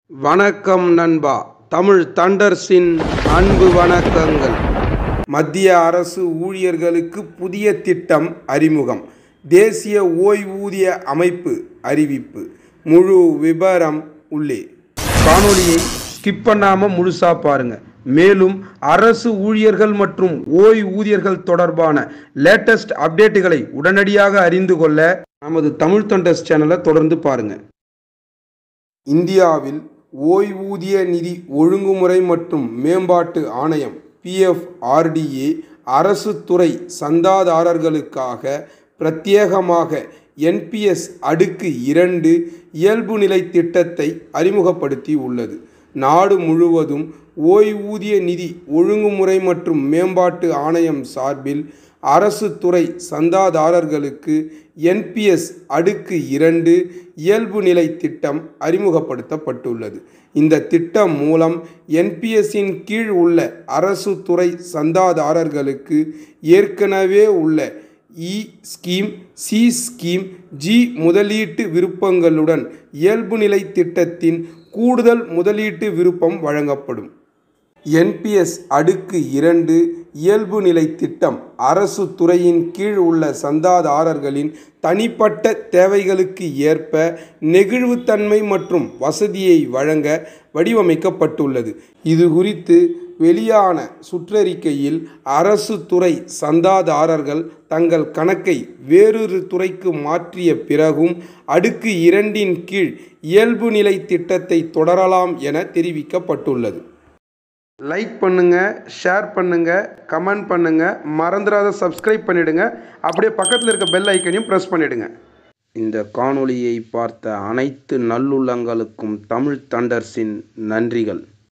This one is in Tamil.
வணக்கம் நண்பா தமிழ் தண்டர்ஸின் அன்பு வணக்கங்கள் மத்திய அரசு ஊழியர்களுக்கு புதிய திட்டம் அறிமுகம் தேசிய ஓய்வூதிய அமைப்பு அறிவிப்பு முழு விபரம் உள்ளே காணொளியை ஸ்கிப் பண்ணாம முழுசா பாருங்க மேலும் அரசு ஊழியர்கள் மற்றும் ஓய்வூதியர்கள் தொடர்பான லேட்டஸ்ட் அப்டேட்டுகளை உடனடியாக அறிந்து கொள்ள நமது தமிழ் தொண்டர்ஸ் சேனலை தொடர்ந்து பாருங்க இந்தியாவில் ஓய்வூதிய நிதி ஒழுங்குமுறை மற்றும் மேம்பாட்டு ஆணையம் பிஎஃப்ஆர்டிஏ அரசு துறை சந்தாதாரர்களுக்காக பிரத்யேகமாக என்பிஎஸ் அடுக்கு இரண்டு இயல்புநிலை திட்டத்தை அறிமுகப்படுத்தி உள்ளது நாடு முழுவதும் ஓய்வூதிய நிதி ஒழுங்குமுறை மற்றும் மேம்பாட்டு ஆணையம் சார்பில் அரசு துறை சந்தாதாரர்களுக்கு என்பிஎஸ் அடுக்கு இரண்டு இயல்பு நிலை திட்டம் அறிமுகப்படுத்தப்பட்டுள்ளது இந்த திட்டம் மூலம் என்பிஎஸ்ஸின் கீழ் உள்ள அரசு துறை சந்தாதாரர்களுக்கு ஏற்கனவே உள்ள E scheme C scheme G முதலீட்டு விருப்பங்களுடன் இயல்புநிலை திட்டத்தின் கூடுதல் முதலீட்டு விருப்பம் வழங்கப்படும் என்பிஎஸ் அடுக்கு இரண்டு இயல்பு நிலை திட்டம் அரசு துறையின் கீழ் உள்ள சந்தாதாரர்களின் தனிப்பட்ட தேவைகளுக்கு ஏற்ப நெகிழ்வுத்தன்மை மற்றும் வசதியை வழங்க வடிவமைக்கப்பட்டுள்ளது இது குறித்து வெளியான சுற்றறிக்கையில் அரசு துறை சந்தாதாரர்கள் தங்கள் கணக்கை வேறொரு துறைக்கு மாற்றிய பிறகும் அடுக்கு இரண்டின் கீழ் இயல்பு நிலை திட்டத்தை தொடரலாம் என தெரிவிக்கப்பட்டுள்ளது லைக் பண்ணுங்க ஷேர் பண்ணுங்க கமெண்ட் பண்ணுங்க மறந்துடாத சப்ஸ்கிரைப் பண்ணிடுங்க அப்படியே பக்கத்தில் இருக்க பெல் ஐக்கனையும் ப்ரெஸ் பண்ணிடுங்க இந்த காணொளியை பார்த்த அனைத்து நல்லுள்ளங்களுக்கும் தமிழ் தண்டர்ஸின் நன்றிகள்